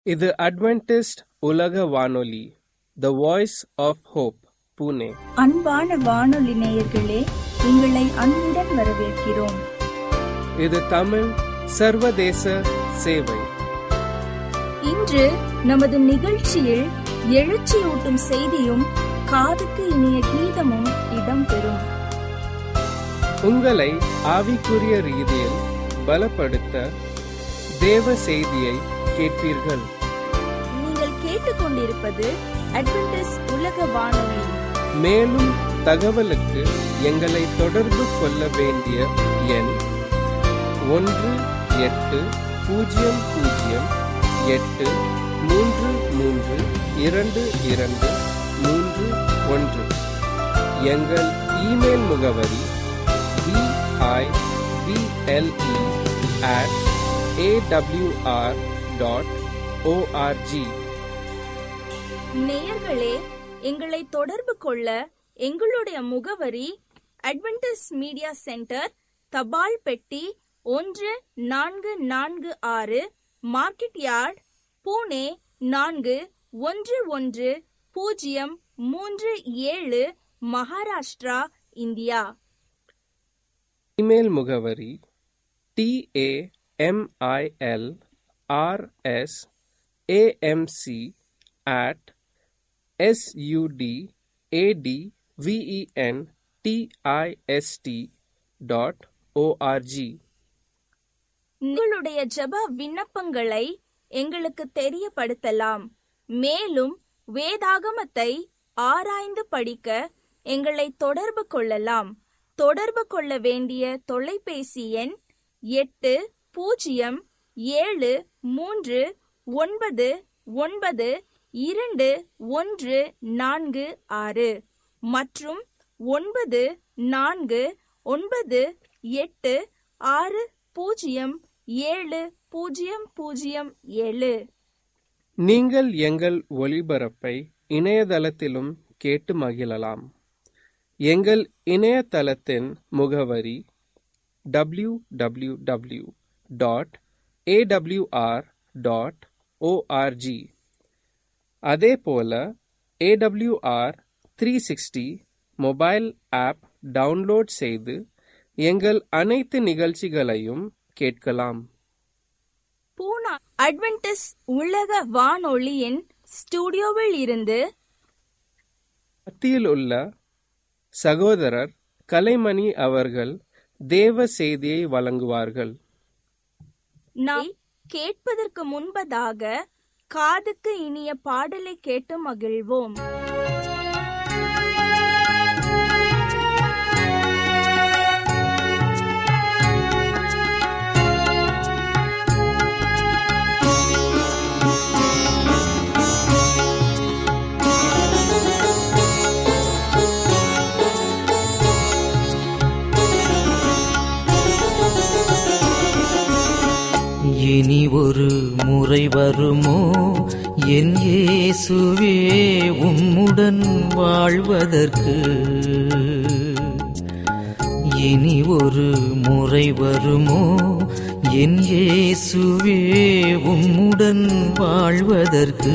இது அட்வென்டிஸ்ட் உலக வானொலி the voice of hope Pune அன்பான வானொலி நேயர்களே உங்களை அன்புடன் வரவேற்கிறோம் இது தமிழ் சர்வதேச சேவை இன்று நமது நிகழ்ச்சியில் எழுச்சியூட்டும் செய்தியும் காதுக்கு இனிய கீதமும் இடம்பெறும் உங்களை ஆவிக்குரிய ரீதியில் பலப்படுத்த தேவ செய்தியை கேட்பீர்கள் நீங்கள் கேட்டுக்கொண்டிருப்பது அட்வென்டிஸ் உலக வானொலி மேலும் தகவலுக்கு எங்களை தொடர்பு கொள்ள வேண்டிய எண் ஒன்று எட்டு பூஜ்ஜியம் பூஜ்ஜியம் எட்டு மூன்று மூன்று இரண்டு இரண்டு மூன்று ஒன்று எங்கள் இமெயில் முகவரி PIPLE at AWR dot ORG நேயர்களே எங்களை தொடர்பு கொள்ள எங்களுடைய முகவரி அட்வென்டிஸ் மீடியா சென்டர் தபால் பெட்டி ஒன்று நான்கு நான்கு ஆறு மார்க்கெட் யார்ட் பூனே நான்கு ஒன்று ஒன்று பூஜ்ஜியம் மூன்று ஏழு மகாராஷ்டிரா இந்தியா இமெயில் முகவரி TAMIL RS AMC at SUD AT VEN DIST dot ORG உங்களுடைய ஜெப விண்ணப்பங்களை எங்களுக்கு தெரியப்படுத்தலாம் மேலும் வேதாகமத்தை ஆராய்ந்து படிக்க எங்களை தொடர்பு கொள்ளலாம் தொடர்பு கொள்ள வேண்டிய தொலைபேசி எண் எட்டு பூஜ்ஜியம் ஏழு மூன்று ஒன்பது ஒன்பது இரண்டு ஒன்று நான்கு ஆறு மற்றும் ஒன்பது நான்கு ஒன்பது எட்டு ஆறு பூஜ்ஜியம் ஏழு பூஜ்ஜியம் பூஜ்ஜியம் ஏழு நீங்கள் எங்கள் ஒளிபரப்பை இணையதளத்திலும் கேட்டு மகிழலாம் எங்கள் இணையதளத்தின் முகவரி W W W dot AWR dot ORG அதே போல AWR three sixty mobile app download செய்து எங்கள் அனைத்து நிகழ்ச்சிகளையும் கேட்கலாம் பூனா அட்வென்டிஸ் உலக வானொலியின் ஸ்டுடியோவில் இருந்து மத்தியில் உள்ள சகோதரர் கலைமணி அவர்கள் தேவ செய்தியை வழங்குவார்கள் நாம் கேட்பதற்கு முன்பதாக காதுக்கு இனிய பாடலை கேட்டு மகிழ்வோம் இனி ஒரு முறை வருமோ என் இயேசுவே உம்முடன் வாழ்வதற்கு இனி ஒரு முறை வருமோ என் இயேசுவே உம்முடன் வாழ்வதற்கு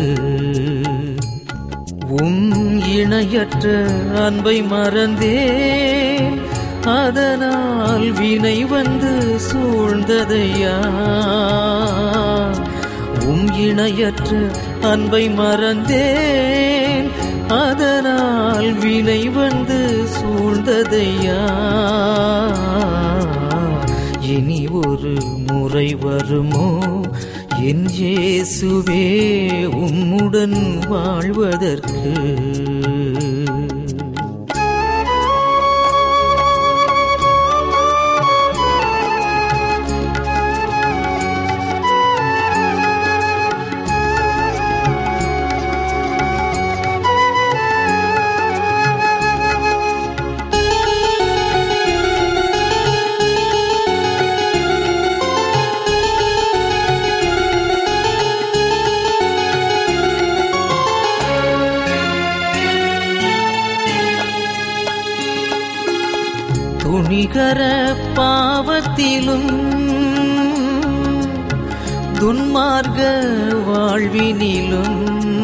உம் இணையற்ற அன்பை மறந்தேன் அதனால் வினை வந்து சூழ்ந்ததையா உம் இணையற்ற அன்பை மறந்தேன் அதனால் வினை வந்து சூழ்ந்ததையா இனி ஒரு முறை வருமோ என் இயேசுவே உம்முடன் வாழ்வதற்கு துணிகர பாவத்திலும் துன்மார்க்க வாழ்வினிலும்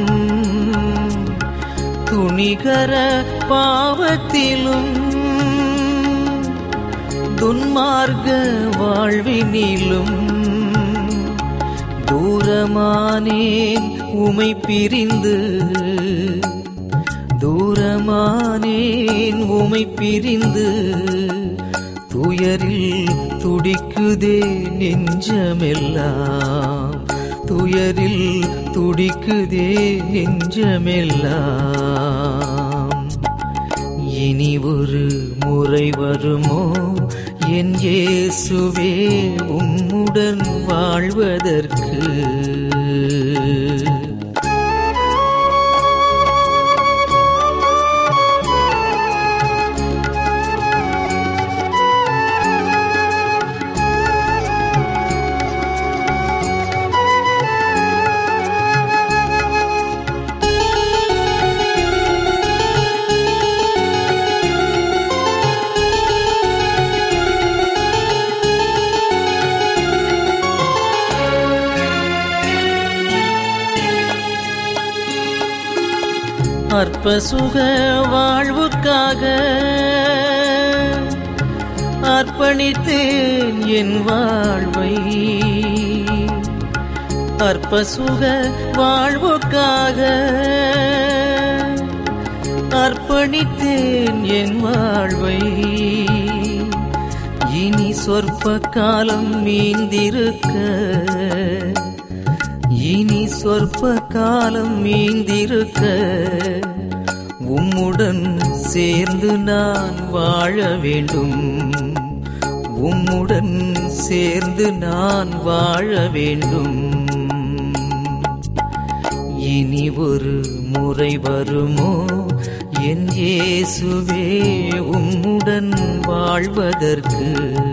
துணிகர பாவத்திலும் துன்மார்க்க வாழ்வினிலும் தூரமானேன் உமை பிரிந்து தூரமானேன் உமை பிரிந்து துயரில் துடிக்குதே நெஞ்சமெல்லாம் துயரில் துடிக்குதே நெஞ்சமெல்லாம் இனி ஒரு முறை வருமோ என் இயேசுவே உம்முடன் வாழ்வதற்கு அற்ப சுக வாழ்வுக்காக அர்ப்பணித்தேன் என் வாழ்வை அற்ப சுக வாழ்வுக்காக அர்ப்பணித்தேன் என் வாழ்வை இனி சொற்ப காலம் மீந்திருக்க இனி சொற்ப காலம் மீந்திருக்க உம்முடன் சேர்ந்து நான் வாழ வேண்டும் உம்முடன் சேர்ந்து நான் வாழ வேண்டும் இனி ஒரு முறை வருமோ என் இயேசுவே உம்முடன் வாழ்வதற்கு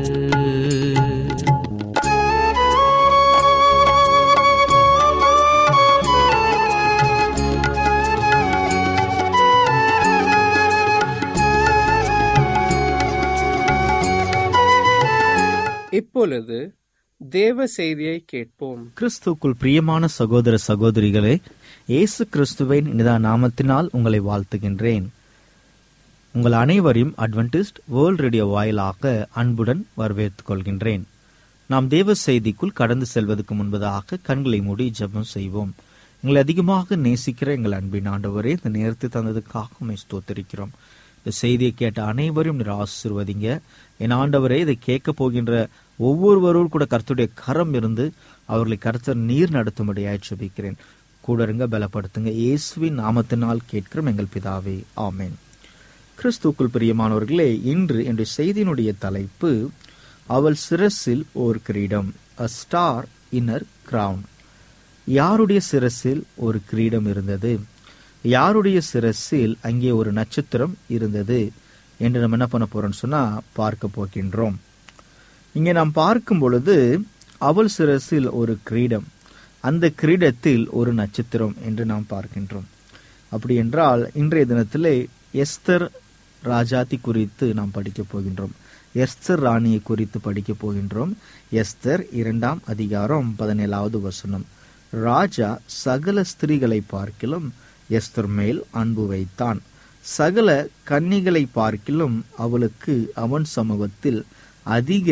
இப்பொழுது தேவ செய்தியை கேட்போம் கிறிஸ்துக்குள் பிரியமான சகோதர சகோதரிகளே இயேசு கிறிஸ்துவின் இனிதா நாமத்தினால் உங்களை வாழ்த்துகின்றேன் உங்கள் அனைவரையும் அட்வென்டிஸ்ட் வேர்ல்ட் ரேடியோ வாயிலாக அன்புடன் வரவேற்றுக் கொள்கின்றேன் நாம் தேவ செய்திக்குள் கடந்து செல்வதற்கு முன்பதாக கண்களை மூடி ஜெபம் செய்வோம் எங்களை அதிகமாக நேசிக்கிற எங்கள் அன்பின் ஆண்டவரே இந்த நேரத்தை தந்ததுக்காக உம்மை ஸ்தோத்திரிக்கிறோம் இந்த செய்தியை கேட்ட அனைவரையும் நீர் ஆசிர்வதிங்க என் ஆண்டவரே இதை கேட்க போகின்ற ஒவ்வொருவரோடு கூட கர்த்தருடைய கரம் இருந்து அவர்களை கர்த்தர் நீர் நடத்தும்படியாய் ஜெபிக்கிறேன் கூட இருங்க பலப்படுத்துங்க இயேசுவின் நாமத்தினால் கேட்கிறோம் எங்கள் பிதாவே ஆமென் கிறிஸ்துக்குள் பிரியமானவர்களே இன்று என்னுடைய செய்தியினுடைய தலைப்பு அவள் சிரசில் ஓர் கிரீடம் அ ஸ்டார் இன்னர் கிரவுன் யாருடைய சிரசில் ஒரு கிரீடம் இருந்தது யாருடைய சிரசில் அங்கே ஒரு நட்சத்திரம் இருந்தது என்று நம்ம என்ன பண்ண போறோம்னு சொன்னா பார்க்க போகின்றோம் இங்கே நாம் பார்க்கும் பொழுது அவள் சிரசில் ஒரு கிரீடம் அந்த கிரீடத்தில் ஒரு நட்சத்திரம் என்று நாம் பார்க்கின்றோம் அப்படி என்றால் இன்றைய தினத்திலே எஸ்தர் ராஜாத்தி குறித்து நாம் படிக்கப் போகின்றோம் எஸ்தர் ராணியை குறித்து படிக்கப் போகின்றோம் எஸ்தர் இரண்டாம் அதிகாரம் பதினேழாவது வசனம் ராஜா சகல ஸ்திரீகளை பார்க்கிலும் எஸ்தர் மேல் அன்பு வைத்தான் சகல கன்னிகளை பார்க்கிலும் அவளுக்கு அவன் சமூகத்தில் அதிக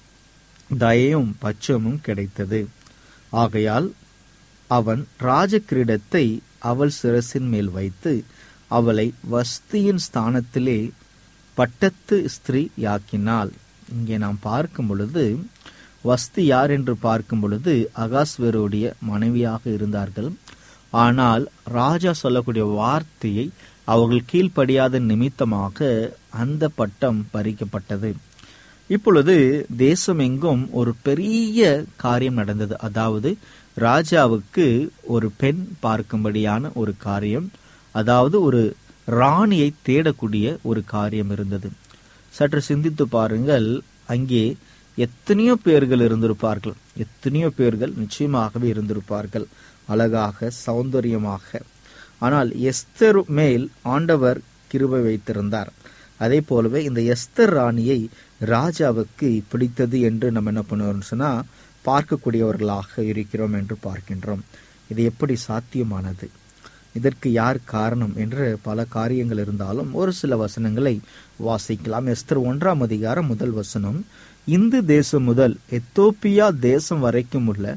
தயவும் பட்சமும் கிடைத்தது ஆகையால் அவன் ராஜகிரீடத்தை அவள் சிரசின் மேல் வைத்து அவளை வஸ்தியின் ஸ்தானத்திலே பட்டத்து ஸ்திரீ யாக்கினாள் இங்கே நாம் பார்க்கும் பொழுது வஸ்தி யார் என்று பார்க்கும் பொழுது அகாஸ்வருடைய மனைவியாக இருந்தார்கள் ஆனால் ராஜா சொல்லக்கூடிய வார்த்தையை அவர்கள் கீழ்ப்படியாத நிமித்தமாக அந்த பட்டம் பறிக்கப்பட்டது இப்பொழுது தேசம் எங்கும் ஒரு பெரிய காரியம் நடந்தது அதாவது ராஜாவுக்கு ஒரு பெண் பார்க்கும்படியான ஒரு காரியம் அதாவது ஒரு ராணியை தேடக்கூடிய ஒரு காரியம் இருந்தது சற்று சிந்தித்து பாருங்கள் அங்கே எத்தனையோ பேர்கள் இருந்திருப்பார்கள் எத்தனையோ பேர்கள் நிச்சயமாகவே இருந்திருப்பார்கள் அழகாக சௌந்தரியமாக ஆனால் எஸ்தர் மேல் ஆண்டவர் கிருபை வைத்திருந்தார் அதே போலவே இந்த எஸ்தர் ராணியை ராஜாவுக்கு பிடித்தது என்று நம்ம என்ன பண்ணுவோம்னு சொன்னா பார்க்கக்கூடியவர்களாக இருக்கிறோம் என்று பார்க்கின்றோம் இது எப்படி சாத்தியமானது இதற்கு யார் காரணம் என்று பல காரியங்கள் இருந்தாலும் ஒரு சில வசனங்களை வாசிக்கலாம் எஸ்தர் ஒன்றாம் அதிகாரம் முதல் வசனம் இந்து தேசம் முதல் எத்தோப்பியா தேசம் வரைக்கும் உள்ள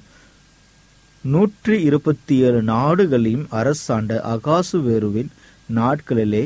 நூற்றி இருபத்தி ஏழு நாடுகளையும் அரசாண்ட அகாசுவேருவின் நாட்களிலே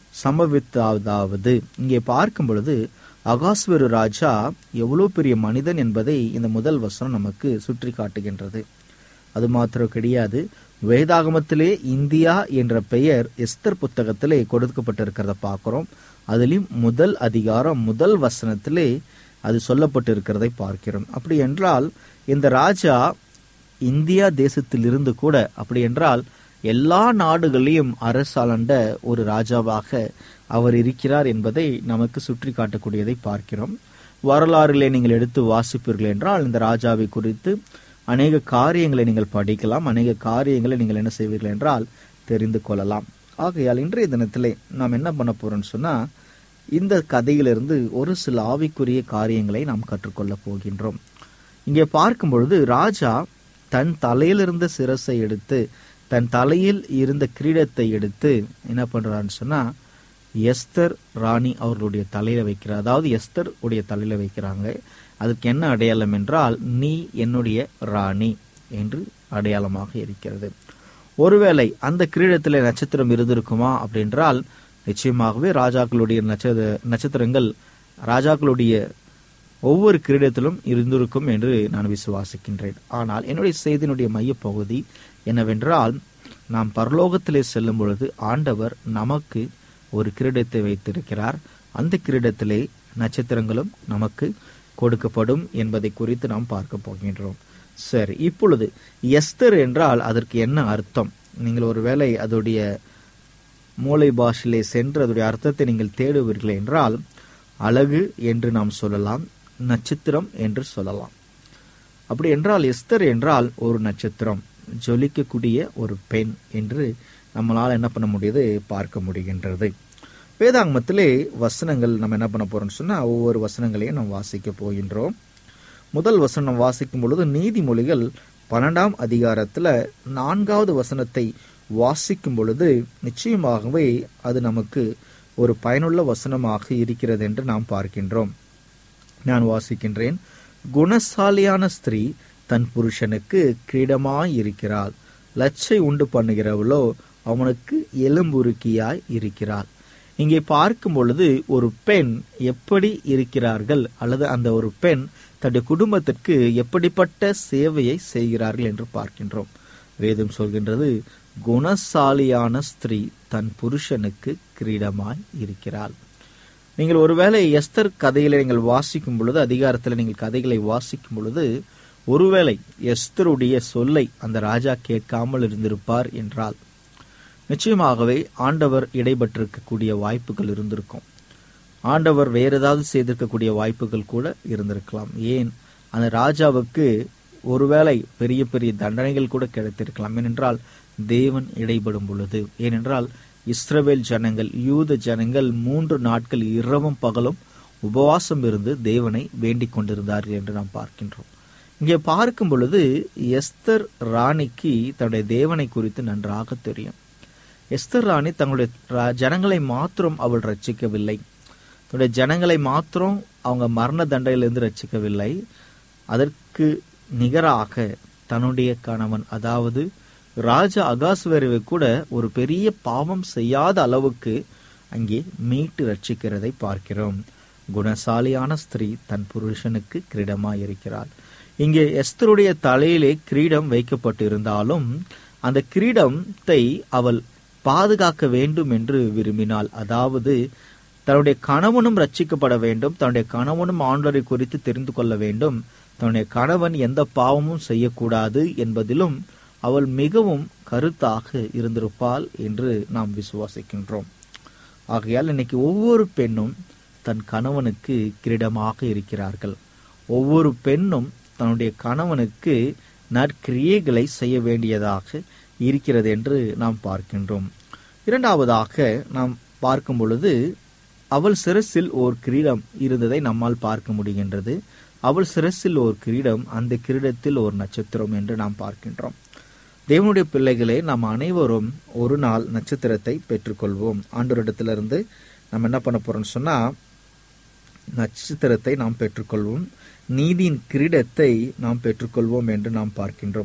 சமவித்தாவது இங்கே பார்க்கும் பொழுது அகாஸ்வரு ராஜா எவ்வளவு பெரிய மனிதன் என்பதை இந்த முதல் வசனம் நமக்கு சுற்றி காட்டுகின்றது அது மாத்திரம் கிடையாது வேதாகமத்திலே இந்தியா என்ற பெயர் எஸ்தர் புத்தகத்திலே கொடுக்கப்பட்டிருக்கிறத பார்க்கிறோம் அதிலும் முதல் அதிகாரம் முதல் வசனத்திலே அது சொல்லப்பட்டிருக்கிறதை பார்க்கிறோம் அப்படி என்றால் இந்த ராஜா இந்தியா தேசத்தில் இருந்து கூட அப்படி என்றால் எல்லா நாடுகளையும் அரசாளண்ட ஒரு ராஜாவாக அவர் இருக்கிறார் என்பதை நமக்கு சுற்றி காட்டக்கூடியதை பார்க்கிறோம் வரலாறுகளை நீங்கள் எடுத்து வாசிப்பீர்கள் என்றால் இந்த ராஜாவை குறித்து அநேக காரியங்களை நீங்கள் படிக்கலாம் அநேக காரியங்களை நீங்கள் என்ன செய்வீர்கள் என்றால் தெரிந்து கொள்ளலாம் ஆகையால் இன்றைய தினத்திலே நாம் என்ன பண்ண போறோம்னு சொன்னா இந்த கதையிலிருந்து ஒரு சில ஆவிக்குரிய காரியங்களை நாம் கற்றுக்கொள்ள போகின்றோம் இங்கே பார்க்கும் பொழுது ராஜா தன் தலையிலிருந்த சிரசை எடுத்து தன் தலையில் இருந்த கிரீடத்தை எடுத்து என்ன பண்றான்னு சொன்னா எஸ்தர் ராணி அவர்களுடைய தலையில வைக்கிறார் அதாவது எஸ்தர் உடைய தலையில வைக்கிறாங்க அதுக்கு என்ன அடையாளம் என்றால் நீ என்னுடைய ராணி என்று அடையாளமாக இருக்கிறது ஒருவேளை அந்த கிரீடத்தில் நட்சத்திரம் இருந்திருக்குமா அப்படின்றால் நிச்சயமாகவே ராஜாக்களுடைய நட்சத்திர நட்சத்திரங்கள் ராஜாக்களுடைய ஒவ்வொரு கிரீடத்திலும் இருந்திருக்கும் என்று நான் விசுவாசிக்கின்றேன் ஆனால் என்னுடைய செய்தியினுடைய மையப்பகுதி என்னவென்றால் நாம் பரலோகத்திலே செல்லும் பொழுது ஆண்டவர் நமக்கு ஒரு கிரீடத்தை வைத்திருக்கிறார் அந்த கிரீடத்திலே நட்சத்திரங்களும் நமக்கு கொடுக்கப்படும் என்பதை குறித்து நாம் பார்க்க போகின்றோம் சரி இப்பொழுது எஸ்தர் என்றால் அதற்கு என்ன அர்த்தம் நீங்கள் ஒருவேளை அதோடைய மூளை பாஷையிலே சென்று அதோடைய அர்த்தத்தை நீங்கள் தேடுவீர்கள் என்றால் அழகு என்று நாம் சொல்லலாம் நட்சத்திரம் என்று சொல்லலாம் அப்படி என்றால் எஸ்தர் என்றால் ஒரு நட்சத்திரம் ஜொலிக்கக்கூடிய ஒரு பெண் என்று நம்மளால் என்ன பண்ண முடியுது பார்க்க முடிகின்றது வேதாங்கமத்திலே வசனங்கள் நம்ம என்ன பண்ண போறோம்னு சொன்னா ஒவ்வொரு வசனங்களையும் நாம் வாசிக்க போகின்றோம் முதல் வசனம் வாசிக்கும் பொழுது நீதிமொழிகள் பன்னெண்டாம் அதிகாரத்துல நான்காவது வசனத்தை வாசிக்கும் பொழுது நிச்சயமாகவே அது நமக்கு ஒரு பயனுள்ள வசனமாக இருக்கிறது என்று நாம் பார்க்கின்றோம் நான் வாசிக்கின்றேன் குணசாலியான ஸ்திரீ தன் புருஷனுக்கு கிரீடமாய் இருக்கிறாள் லச்சை உண்டு பண்ணுகிறவளோ அவனுக்கு எலும்புருக்கியாய் இருக்கிறாள் இங்கே பார்க்கும் பொழுது ஒரு பெண் எப்படி இருக்கிறார்கள் அல்லது அந்த ஒரு பெண் தன்னுடைய குடும்பத்திற்கு எப்படிப்பட்ட சேவையை செய்கிறார்கள் என்று பார்க்கின்றோம் வேதம் சொல்கின்றது குணசாலியான ஸ்திரீ தன் புருஷனுக்கு கிரீடமாய் இருக்கிறாள் நீங்கள் ஒருவேளை எஸ்தர் கதைகளை நீங்கள் வாசிக்கும் பொழுது அதிகாரத்தில் நீங்கள் கதைகளை வாசிக்கும் பொழுது ஒருவேளை எஸ்தருடைய சொல்லை அந்த ராஜா கேட்காமல் இருந்திருப்பார் என்றால் நிச்சயமாகவே ஆண்டவர் இடைபட்டிருக்கக்கூடிய வாய்ப்புகள் இருந்திருக்கும் ஆண்டவர் வேற ஏதாவது செய்திருக்கக்கூடிய வாய்ப்புகள் கூட இருந்திருக்கலாம் ஏன் அந்த ராஜாவுக்கு ஒருவேளை பெரிய பெரிய தண்டனைகள் கூட கிடைத்திருக்கலாம் ஏனென்றால் தேவன் இடைபடும் பொழுது ஏனென்றால் இஸ்ரவேல் ஜனங்கள் யூத ஜனங்கள் மூன்று நாட்கள் இரவும் பகலும் உபவாசம் இருந்து தேவனை வேண்டிக் கொண்டிருந்தார்கள் என்று நாம் பார்க்கின்றோம் இங்கே பார்க்கும் பொழுது எஸ்தர் ராணிக்கு தன்னுடைய தேவனை குறித்து நன்றாக தெரியும் எஸ்தர் ராணி தங்களுடைய ரா- ஜனங்களை மாத்திரம் அவள் ரட்சிக்கவில்லை தன்னுடைய ஜனங்களை மாத்திரம் அவங்க மரண தண்டையிலிருந்து ரட்சிக்கவில்லை அதற்கு நிகராக தன்னுடைய கணவன் அதாவது ராஜா அகாஸ்வரவை கூட ஒரு பெரிய பாவம் செய்யாத அளவுக்கு அங்கே மீட்டு ரட்சிக்கிறதை பார்க்கிறோம் குணசாலியான ஸ்திரீ தன் புருஷனுக்கு கிரீடமாய் இருக்கிறாள் இங்கே எஸ்தருடைய தலையிலே கிரீடம் வைக்கப்பட்டு இருந்தாலும் அந்த கிரீடத்தை அவள் பாதுகாக்க வேண்டும் என்று விரும்பினாள் அதாவது தன்னுடைய கணவனும் ரட்சிக்கப்பட வேண்டும் தன்னுடைய கணவனும் ஆண்டவரை குறித்து தெரிந்து கொள்ள வேண்டும் தன்னுடைய கணவன் எந்த பாவமும் செய்யக்கூடாது என்பதிலும் அவள் மிகவும் கருத்தாக இருந்திருப்பாள் என்று நாம் விசுவாசிக்கின்றோம் ஆகையால் இன்னைக்கு ஒவ்வொரு பெண்ணும் தன் கணவனுக்கு கிரீடமாக இருக்கிறார்கள் ஒவ்வொரு பெண்ணும் தன்னுடைய கணவனுக்கு நற்கிரியைகளை செய்ய வேண்டியதாக இருக்கிறது என்று நாம் பார்க்கின்றோம் இரண்டாவதாக நாம் பார்க்கும் பொழுது அவள் சிரசில் ஓர் கிரீடம் இருந்ததை நம்மால் பார்க்க முடிகின்றது அவள் சிரசில் ஒரு கிரீடம் அந்த கிரீடத்தில் ஒரு நட்சத்திரம் என்று நாம் பார்க்கின்றோம் தேவனுடைய பிள்ளைகளே நாம் அனைவரும் ஒரு நாள் நட்சத்திரத்தை பெற்றுக்கொள்வோம் ஆண்டவரிடத்திலிருந்து நம்ம என்ன பண்ண போறோம்னு சொன்னா நட்சத்திரத்தை நாம் பெற்றுக்கொள்வோம் நீதியின் கிரீடத்தை நாம் பெற்றுக்கொள்வோம் என்று நாம் பார்க்கின்றோம்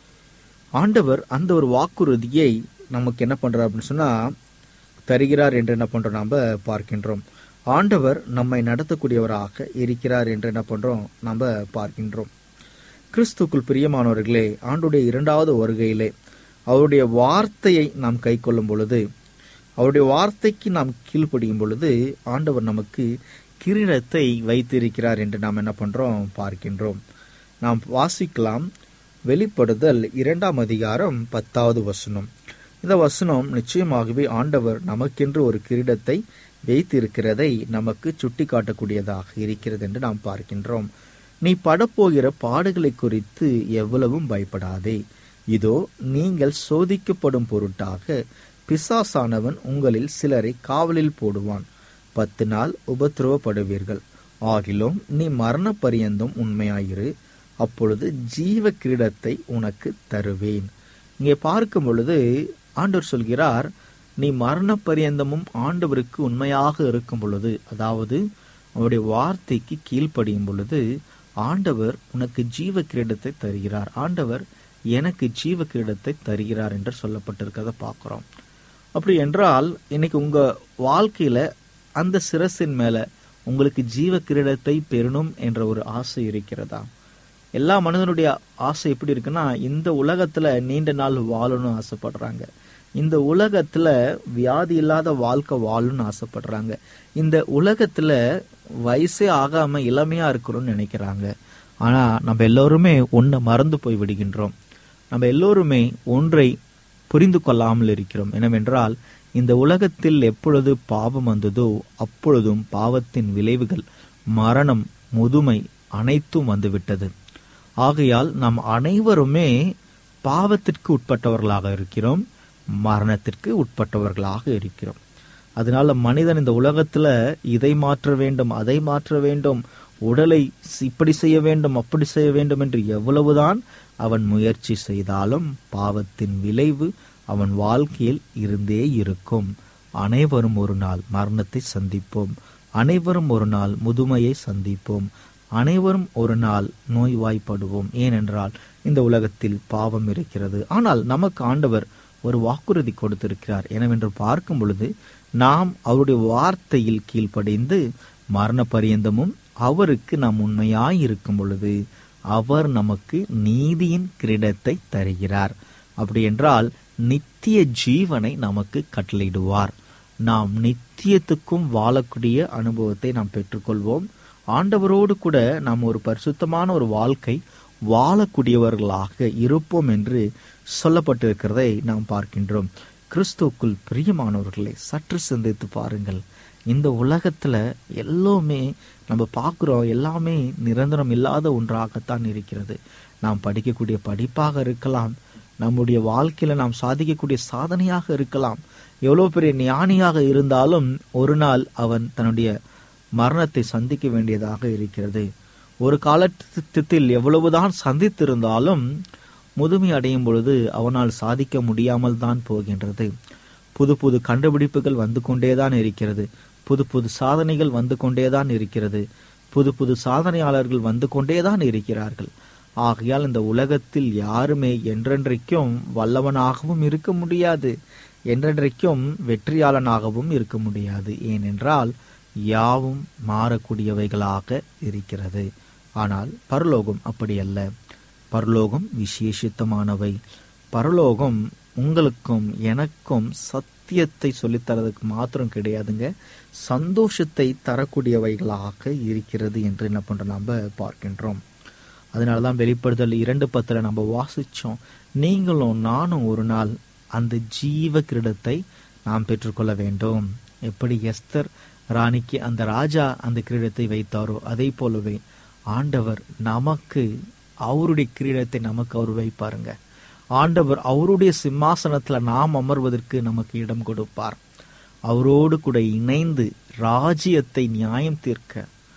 ஆண்டவர் அந்த ஒரு வாக்குறுதியை நமக்கு என்ன பண்றார் அப்படின்னு சொன்னா தருகிறார் என்று என்ன பண்றோம் நாம பார்க்கின்றோம் ஆண்டவர் நம்மை நடத்தக்கூடியவராக இருக்கிறார் என்று என்ன பண்றோம் நாம பார்க்கின்றோம் கிறிஸ்துக்குள் பிரியமானவர்களே ஆண்டுடைய இரண்டாவது வருகையிலே அவருடைய வார்த்தையை நாம் கை கொள்ளும் பொழுது அவருடைய வார்த்தைக்கு நாம் கீழ்ப்படியும் பொழுது ஆண்டவர் நமக்கு கிரீடத்தை வைத்திருக்கிறார் என்று நாம் என்ன பண்றோம் பார்க்கின்றோம் நாம் வாசிக்கலாம் வெளிப்படுதல் இரண்டாம் அதிகாரம் பத்தாவது வசனம் இந்த வசனம் நிச்சயமாகவே ஆண்டவர் நமக்கென்று ஒரு கிரீடத்தை வைத்திருக்கிறதை நமக்கு சுட்டி காட்டக்கூடியதாக இருக்கிறது என்று நாம் பார்க்கின்றோம் நீ படப்போகிற பாடுகளை குறித்து எவ்வளவும் பயப்படாதே இதோ நீங்கள் சோதிக்கப்படும் பொருட்டாக பிசாசானவன் உங்களில் சிலரை காவலில் போடுவான் பத்து நாள் உபத்திரவப்படுவீர்கள் ஆகிலும் நீ மரண பரியந்தம் உண்மையாயிரு அப்பொழுது ஜீவ கிரீடத்தை உனக்கு தருவேன் இங்கே பார்க்கும் பொழுது ஆண்டவர் சொல்கிறார் நீ மரண பரியந்தமும் ஆண்டவருக்கு உண்மையாக இருக்கும் பொழுது அதாவது அவருடைய வார்த்தைக்கு கீழ்ப்படியும் பொழுது ஆண்டவர் உனக்கு ஜீவ கிரீடத்தை தருகிறார் ஆண்டவர் எனக்கு ஜீவ கிரீடத்தை தருகிறார் என்று சொல்லப்பட்டிருக்கிறத பார்க்கிறோம் அப்படி என்றால் இன்னைக்கு உங்க வாழ்க்கையில அந்த சிரசின் மேல உங்களுக்கு ஜீவ கிரீடத்தை பெறணும் என்ற ஒரு ஆசை இருக்கிறதா எல்லா மனிதனுடைய ஆசை எப்படி இருக்குன்னா இந்த உலகத்துல நீண்ட நாள் வாழணும்னு ஆசைப்படுறாங்க இந்த உலகத்துல வியாதி இல்லாத வாழ்க்கை வாழணும்னு ஆசைப்படுறாங்க இந்த உலகத்துல வயசே ஆகாம இளமையா இருக்கணும்னு நினைக்கிறாங்க ஆனா நம்ம எல்லோருமே ஒன்றை மறந்து போய் விடுகின்றோம் நம்ம எல்லோருமே ஒன்றை புரிந்து கொள்ளாமல் இருக்கிறோம் என்னவென்றால் இந்த உலகத்தில் எப்பொழுது பாவம் வந்ததோ அப்பொழுதும் பாவத்தின் விளைவுகள் மரணம் முதுமை அனைத்தும் வந்துவிட்டது ஆகையால் நாம் அனைவருமே பாவத்திற்கு உட்பட்டவர்களாக இருக்கிறோம் மரணத்திற்கு உட்பட்டவர்களாக இருக்கிறோம் அதனால மனிதன் இந்த உலகத்துல இதை மாற்ற வேண்டும் அதை மாற்ற வேண்டும் உடலை இப்படி செய்ய வேண்டும் அப்படி செய்ய வேண்டும் என்று எவ்வளவுதான் அவன் முயற்சி செய்தாலும் பாவத்தின் விளைவு அவன் வாழ்க்கையில் இருந்தே இருக்கும் அனைவரும் ஒரு நாள் மரணத்தை சந்திப்போம் அனைவரும் ஒரு நாள் முதுமையை சந்திப்போம் அனைவரும் ஒரு நாள் நோய்வாய்ப்படுவோம் ஏனென்றால் இந்த உலகத்தில் பாவம் இருக்கிறது ஆனால் நமக்கு ஆண்டவர் ஒரு வாக்குறுதி கொடுத்திருக்கிறார் எனவென்று பார்க்கும் பொழுது நாம் அவருடைய வார்த்தையில் கீழ்ப்படிந்து மரண பரியந்தமும் அவருக்கு நாம் உண்மையாய் இருக்கும் பொழுது அவர் நமக்கு நீதியின் கிரீடத்தை தருகிறார் அப்படி என்றால் நித்திய ஜீவனை நமக்கு கட்டளையிடுவார் நாம் நித்தியத்துக்கும் வாழக்கூடிய அனுபவத்தை நாம் பெற்றுக்கொள்வோம் ஆண்டவரோடு கூட நாம் ஒரு பரிசுத்தமான ஒரு வாழ்க்கை வாழக்கூடியவர்களாக இருப்போம் என்று சொல்லப்பட்டிருக்கிறதை நாம் பார்க்கின்றோம் கிறிஸ்துவுக்குள் பிரியமானவர்களை சற்று சிந்தித்து பாருங்கள் இந்த உலகத்துல எல்லாமே நம்ம பார்க்குறோம் எல்லாமே நிரந்தரம் இல்லாத ஒன்றாகத்தான் இருக்கிறது நாம் படிக்கக்கூடிய படிப்பாக இருக்கலாம் நம்முடைய வாழ்க்கையில நாம் சாதிக்கக்கூடிய சாதனையாக இருக்கலாம் எவ்வளவு பெரிய ஞானியாக இருந்தாலும் ஒரு நாள் அவன் தன்னுடைய மரணத்தை சந்திக்க வேண்டியதாக இருக்கிறது ஒரு காலத்தில் எவ்வளவுதான் சந்தித்திருந்தாலும் முதுமை அடையும் பொழுது அவனால் சாதிக்க முடியாமல் தான் போகின்றது புது புது கண்டுபிடிப்புகள் வந்து கொண்டேதான் இருக்கிறது புது புது சாதனைகள் வந்து கொண்டேதான் இருக்கிறது புது புது சாதனையாளர்கள் வந்து கொண்டேதான் இருக்கிறார்கள் ஆகையால் இந்த உலகத்தில் யாருமே என்றென்றைக்கும் வல்லவனாகவும் இருக்க முடியாது என்றென்றைக்கும் வெற்றியாளனாகவும் இருக்க முடியாது ஏனென்றால் யாவும் மாறக்கூடியவைகளாக இருக்கிறது ஆனால் பரலோகம் அப்படி அல்ல பரலோகம் விசேஷித்தமானவை பரலோகம் உங்களுக்கும் எனக்கும் சத்தியத்தை சொல்லித்தரதுக்கு மாத்திரம் கிடையாதுங்க சந்தோஷத்தை தரக்கூடியவைகளாக இருக்கிறது என்று என்ன பண்றோம் நம்ம பார்க்கின்றோம் அதனாலதான் வெளிப்படுதல் இரண்டு பத்துல நம்ம வாசிச்சோம் நீங்களும் நானும் ஒரு நாள் அந்த ஜீவ கிரீடத்தை நாம் பெற்றுக்கொள்ள வேண்டும் எப்படி எஸ்தர் ராணிக்கு அந்த ராஜா அந்த கிரீடத்தை வைத்தாரோ அதே போலவே ஆண்டவர் நமக்கு அவருடைய கிரீடத்தை நமக்கு அவர் வைப்பாருங்க ஆண்டவர் அவருடைய சிம்மாசனத்துல நாம் அமர்வதற்கு நமக்கு இடம் கொடுப்பார் அவரோடு கூட இணைந்து ராஜ்யத்தை நியாயம் தீர்க்க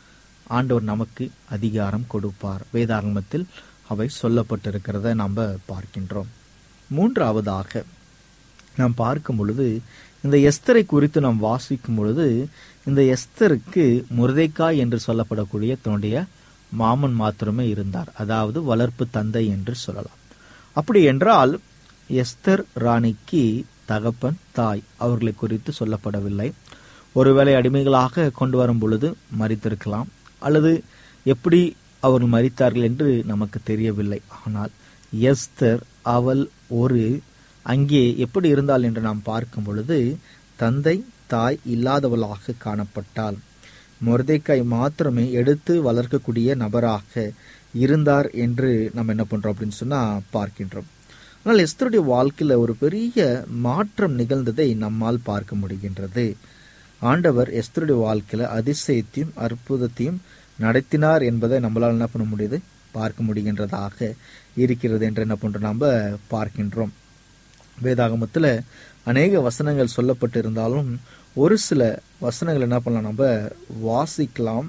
ஆண்டவர் நமக்கு அதிகாரம் கொடுப்பார் வேதாகமத்தில் அவை சொல்லப்பட்டிருக்கிறத நாம் பார்க்கின்றோம் மூன்றாவதாக நாம் பார்க்கும் பொழுது இந்த எஸ்தரை குறித்து நாம் வாசிக்கும் பொழுது இந்த எஸ்தருக்கு முருதைக்காய் என்று சொல்லப்படக்கூடிய தன்னுடைய மாமன் மாத்திரமே இருந்தார் அதாவது வளர்ப்பு தந்தை என்று சொல்லலாம் அப்படி என்றால் எஸ்தர் ராணிக்கு தகப்பன் தாய் அவர்களை குறித்து சொல்லப்படவில்லை ஒருவேளை அடிமைகளாக கொண்டு வரும் பொழுது மறித்திருக்கலாம் அல்லது எப்படி அவர்கள் மறித்தார்கள் என்று நமக்கு தெரியவில்லை ஆனால் எஸ்தர் அவள் ஒரு அங்கே எப்படி இருந்தாள் என்று நாம் பார்க்கும் பொழுது தந்தை தாய் இல்லாதவளாக காணப்பட்டாள் மொர்தேக்காய் மாத்திரமே எடுத்து வளர்க்கக்கூடிய நபராக இருந்தார் என்று நம்ம என்ன பண்றோம் அப்படின்னு சொன்னா பார்க்கின்றோம் ஆனால் எஸ்தருடைய வாழ்க்கையில ஒரு பெரிய மாற்றம் நிகழ்ந்ததை நம்மால் பார்க்க முடிகின்றது ஆண்டவர் எஸ்தருடைய வாழ்க்கையில அதிசயத்தையும் அற்புதத்தையும் நடத்தினார் என்பதை நம்மளால் என்ன பண்ண முடியுது பார்க்க முடிகின்றதாக இருக்கிறது என்று என்ன பண்றோம் நாம பார்க்கின்றோம் வேதாகமத்தில் அநேக வசனங்கள் சொல்லப்பட்டு இருந்தாலும் ஒரு சில வசனங்கள் என்ன பண்ணலாம் நம்ம வாசிக்கலாம்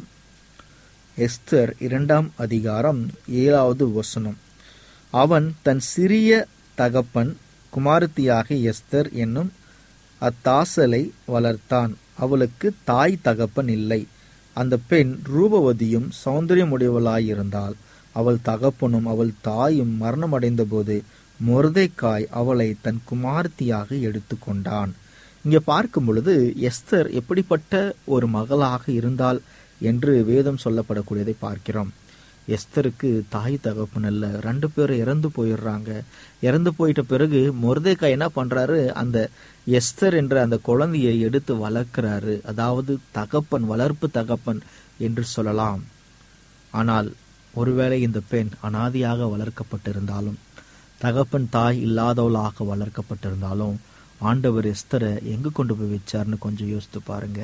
எஸ்தர் இரண்டாம் அதிகாரம் ஏழாவது வசனம் அவன் தன் சிறிய தகப்பன் குமாரத்தியாக எஸ்தர் என்னும் அத்தாசலை வளர்த்தான் அவளுக்கு தாய் தகப்பன் இல்லை அந்த பெண் ரூபவதியும் சௌந்தரியமுடையவளாயிருந்தாள் அவள் தகப்பனும் அவள் தாயும் மரணமடைந்த போது மொர்தேக்காய் அவளை தன் குமாரத்தியாக எடுத்துக்கொண்டான் இங்கே பார்க்கும் பொழுது எஸ்தர் எப்படிப்பட்ட ஒரு மகளாக இருந்தாள் என்று வேதம் சொல்லப்படக்கூடியதை பார்க்கிறோம் எஸ்தருக்கு தாய் தகப்பன் அல்ல ரெண்டு பேரும் இறந்து போயிடுறாங்க இறந்து போயிட்ட பிறகு மொர்தேக்காய் என்ன பண்றாரு அந்த எஸ்தர் என்ற அந்த குழந்தையை எடுத்து வளர்க்கிறாரு அதாவது தகப்பன் வளர்ப்பு தகப்பன் என்று சொல்லலாம் ஆனால் ஒருவேளை இந்த பெண் அனாதியாக வளர்க்கப்பட்டிருந்தாலும் தகப்பன் தாய் இல்லாதவளாக வளர்க்கப்பட்டிருந்தாலும் ஆண்டவர் எஸ்தரை எங்க கொண்டு போய் வச்சார்னு கொஞ்சம் யோசித்து பாருங்க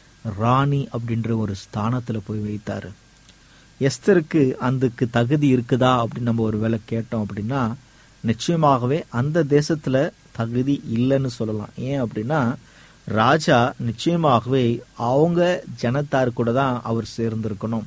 ராணி அப்படின்ற ஒரு ஸ்தானத்துல போய் வைத்தாரு எஸ்தருக்கு அதுக்கு தகுதி இருக்குதா அப்படின்னு நம்ம ஒரு வேளை கேட்டோம் அப்படின்னா நிச்சயமாகவே அந்த தேசத்துல தகுதி இல்லைன்னு சொல்லலாம் ஏன் அப்படின்னா ராஜா நிச்சயமாகவே அவங்க ஜனத்தார் கூட தான் அவர் சேர்ந்திருக்கணும்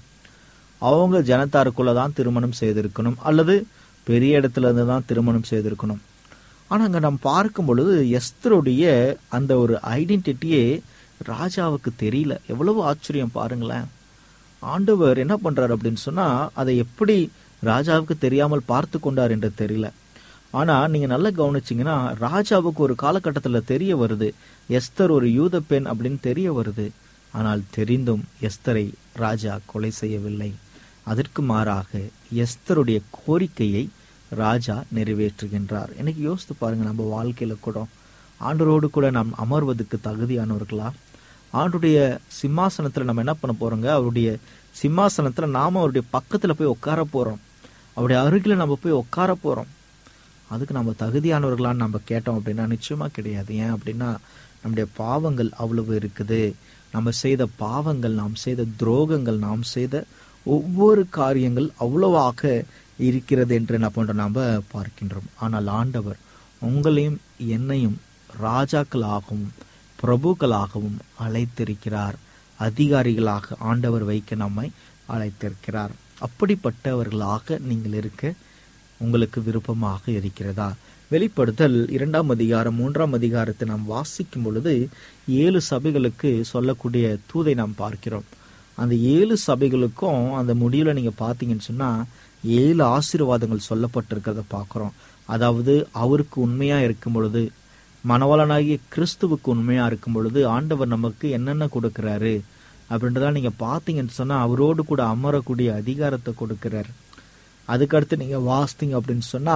அவங்க ஜனத்தாருக்குள்ள தான் திருமணம் செய்திருக்கணும் அல்லது பெரிய இடத்துல இருந்து தான் திருமணம் செய்திருக்கணும் ஆனா அங்க நம்ம பார்க்கும் பொழுது எஸ்தருடைய அந்த ஒரு ஐடென்டிட்டியே ராஜாவுக்கு தெரியல எவ்வளவு ஆச்சரியம் பாருங்களேன் ஆண்டவர் என்ன பண்றாரு அப்படின்னு சொன்னா அதை எப்படி ராஜாவுக்கு தெரியாமல் பார்த்து கொண்டார் என்று தெரியல ஆனா நீங்க நல்லா கவனிச்சீங்கன்னா ராஜாவுக்கு ஒரு காலகட்டத்துல தெரிய வருது எஸ்தர் ஒரு யூத பெண் அப்படின்னு தெரிய வருது ஆனால் தெரிந்தும் எஸ்தரை ராஜா கொலை செய்யவில்லை அதற்கு மாறாக எஸ்தருடைய கோரிக்கையை ராஜா நிறைவேற்றுகின்றார் எனக்கு யோசித்து பாருங்க நம்ம வாழ்க்கையில கூட ஆண்டரோடு கூட நாம் அமர்வதற்கு தகுதியானவர்களா ஆண்டுடைய சிம்மாசனத்துல நம்ம என்ன பண்ண போறோங்க அவருடைய சிம்மாசனத்துல நாம அவருடைய பக்கத்துல போய் உட்கார போறோம் அவருடைய அருகில நம்ம போய் உட்கார போறோம் அதுக்கு நம்ம தகுதியானவர்களான்னு நம்ம கேட்டோம் அப்படின்னா நிச்சயமா கிடையாது ஏன் அப்படின்னா நம்முடைய பாவங்கள் அவ்வளவு இருக்குது நம்ம செய்த பாவங்கள் நாம் செய்த துரோகங்கள் நாம் செய்த ஒவ்வொரு காரியங்கள் அவ்வளவாக இருக்கிறது என்று என்ன பண்றோம் நாம பார்க்கின்றோம் ஆனால் ஆண்டவர் உங்களையும் என்னையும் ராஜாக்களாகவும் பிரபுக்களாகவும் அழைத்திருக்கிறார் அதிகாரிகளாக ஆண்டவர் வைக்க நம்மை அழைத்திருக்கிறார் அப்படிப்பட்டவர்களாக நீங்கள் இருக்க உங்களுக்கு விருப்பமாக இருக்கிறதா வெளிப்படுத்தல் இரண்டாம் அதிகாரம் மூன்றாம் அதிகாரத்தை நாம் வாசிக்கும் பொழுது ஏழு சபைகளுக்கு சொல்லக்கூடிய தூதை நாம் பார்க்கிறோம் அந்த ஏழு சபைகளுக்கும் அந்த முடிவுல நீங்க பாத்தீங்கன்னு சொன்னா ஏழு ஆசீர்வாதங்கள் சொல்லப்பட்டிருக்கிறத பார்க்கிறோம் அதாவது அவருக்கு உண்மையா இருக்கும் பொழுது மணவாளனாகிய கிறிஸ்துவுக்கு உண்மையா இருக்கும் பொழுது ஆண்டவர் நமக்கு என்னென்ன கொடுக்கிறாரு அப்படின்றதா நீங்க பாத்தீங்கன்னு சொன்னா அவரோடு கூட அமரக்கூடிய அதிகாரத்தை கொடுக்கிறார் அதுக்கடுத்து நீங்க வாசித்தீங்க அப்படின்னு சொன்னா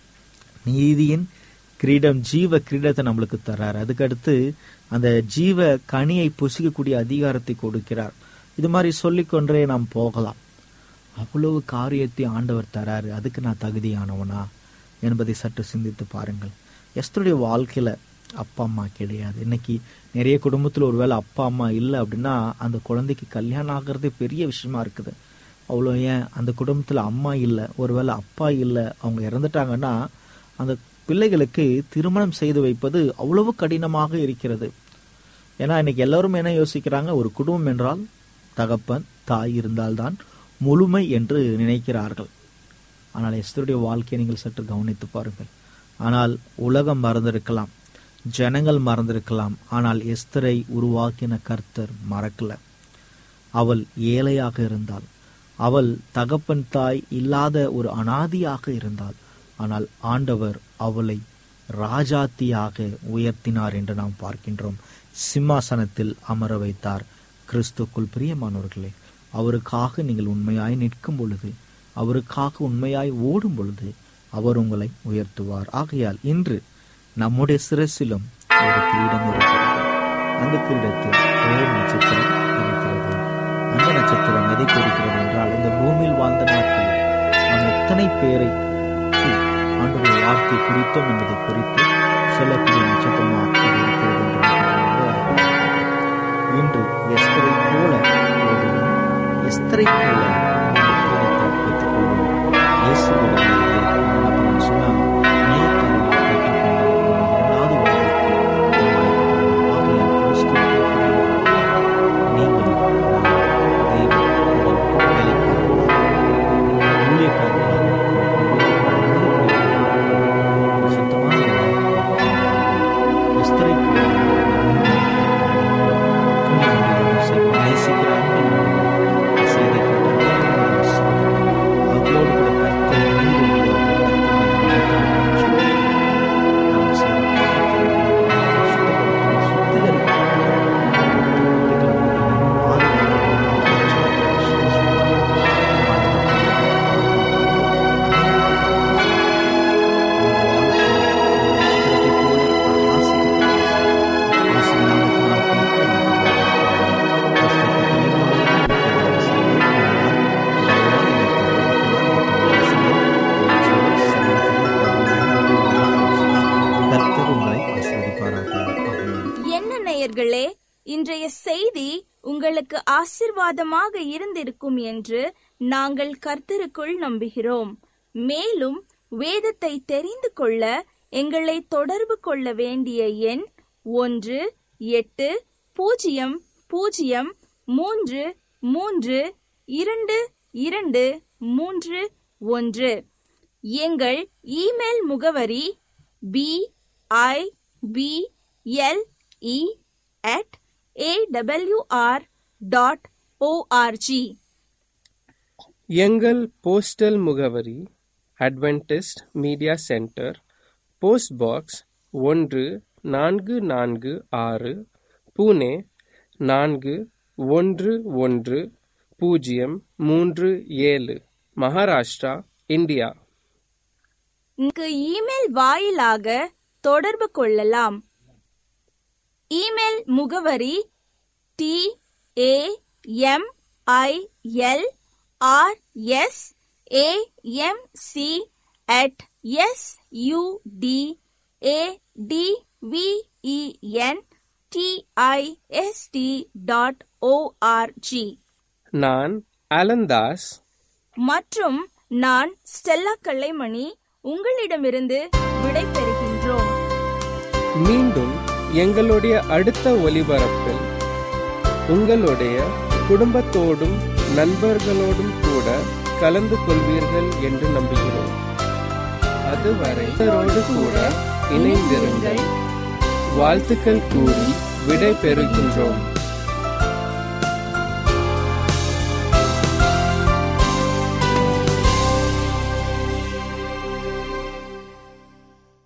நீதியின் கிரீடம் ஜீவ கிரீடத்தை நம்மளுக்கு தர்றார் அதுக்கடுத்து அந்த ஜீவ கனியை புசிக்கக்கூடிய அதிகாரத்தை கொடுக்கிறார் இது மாதிரி சொல்லிக்கொண்டே நாம் போகலாம் அவ்வளவு காரியத்தை ஆண்டவர் தராரு அதுக்கு நான் தகுதியானவனா என்பதை சற்று சிந்தித்து பாருங்கள் எஸ்தருடைய வாழ்க்கையில அப்பா அம்மா கிடையாது இன்னைக்கு நிறைய குடும்பத்துல ஒருவேளை அப்பா அம்மா இல்லை அப்படின்னா அந்த குழந்தைக்கு கல்யாணம் ஆகிறதே பெரிய விஷயமா இருக்குது அவ்வளோ ஏன் அந்த குடும்பத்துல அம்மா இல்லை ஒருவேளை அப்பா இல்லை அவங்க இறந்துட்டாங்கன்னா அந்த பிள்ளைகளுக்கு திருமணம் செய்து வைப்பது அவ்வளவு கடினமாக இருக்கிறது ஏன்னா இன்னைக்கு எல்லாரும் என்ன யோசிக்கிறாங்க ஒரு குடும்பம் என்றால் தகப்பன் தாய் இருந்தால்தான் முழுமை என்று நினைக்கிறார்கள் ஆனால் எஸ்தருடைய வாழ்க்கையை நீங்கள் சற்று கவனித்து பாருங்கள் ஆனால் உலகம் மறந்திருக்கலாம் ஜனங்கள் மறந்திருக்கலாம் ஆனால் எஸ்தரை உருவாக்கின கர்த்தர் மறக்கல அவள் ஏழையாக இருந்தாள் அவள் தகப்பன் தாய் இல்லாத ஒரு அனாதியாக இருந்தாள் ஆனால் ஆண்டவர் அவளை ராஜாத்தியாக உயர்த்தினார் என்று நாம் பார்க்கின்றோம் சிம்மாசனத்தில் அமர வைத்தார் கிறிஸ்துக்குள் பிரியமானவர்களே அவருக்காக நீங்கள் உண்மையாய் நிற்கும் பொழுது அவருக்காக உண்மையாய் ஓடும் பொழுது அவர் உங்களை உயர்த்துவார் ஆகையால் இன்று நம்முடைய சிரசிலும் ஒரு கிரீடம் இருக்கிறது அந்த கிரீடத்தில் ஓர் நட்சத்திரம் இருக்கிறது அந்த நட்சத்திரம் எதை குறிக்கிறது என்றால் இந்த பூமியில் வாழ்ந்த நாட்களில் நாம் எத்தனை பேரை ஆண்டுடைய வார்த்தை குறித்தோம் என்பதை குறித்து சொல்லக்கூடிய நட்சத்திரமாக அது இருக்கிறது என்று நாம் காண்கிறோம். இன்று எஸ்தரை போல ஓடுவோம் எஸ்தரை போல அந்த கிரீடத்தை பெற்றுக்கொள்வோம் இயேசுவிடம் இருந்து என்ன பண்ணணும் சொன்னா அநேக காரியங்களை கேட்டுக்கொண்டு நம்ம இரண்டாவது வாழ்க்கைக்கு நாம் அழைக்கப்படுவோம் ஆகையால் கிறிஸ்துவுக்குள் பிரியமானவர்களே, நீங்கள் நான் தெய்வத்துடன் வேலைக்காரர்களாக ஊழியக்காரர்களாக சுத்தமான எஸ்தரை போல நேசிக்கிற அன்பின் செய்தி அவர்களோடு கூட கர்த்தர் நீர் உள்ளவர்கள் கர்த்தரை நாம் செய்த பாவங்களை சுத்தப்படுத்தும் சுத்திகரிக்கும் கர்த்தர் உங்களை ஆசீர்வதிப்பாராக ஆமென் என்ன நேயர்களே இன்றைய செய்தி உங்களுக்கு ஆசிர்வாதமாக இருந்திருக்கும் என்று நாங்கள் கர்த்தருக்குள் நம்புகிறோம் மேலும் வேதத்தை தெரிந்து கொள்ள எங்களை தொடர்பு கொள்ள வேண்டிய எண் ஒன்று எட்டு பூஜ்ஜியம் பூஜ்ஜியம் மூன்று மூன்று இரண்டு இரண்டு மூன்று ஒன்று எங்கள் இமெயில் முகவரி P I P L E at AWR dot ORG எங்கள் போஸ்டல் முகவரி Adventist media centre post box ஒன்று நான்கு நான்கு ஆறு புனே நான்கு ஒன்று ஒன்று பூஜ்ஜியம் மூன்று ஏழு மகாராஷ்டிரா இந்தியா இங்கு இமெயில் வாயிலாக தொடர்பு கொள்ளலாம் இமெயில் முகவரி T A M I L R S A M C at S U D A D V E N D I S T dot ORG நான் அலந்தாஸ் மற்றும் நான் ஸ்டெல்லா கல்லைமணி உங்களிடமிருந்து விடை பெறுகின்றோம் மீண்டும் எங்களுடைய அடுத்த ஒலிபரப்பில் உங்களுடைய குடும்பத்தோடும் நண்பர்களோடும் கூட கலந்து கொள்வீர்கள் என்று நம்புகிறோம் அதுவரை இவரோடு கூட இணைந்திருங்கள் வாழ்த்துக்கள் கூறி விடை பெறுகின்றோம்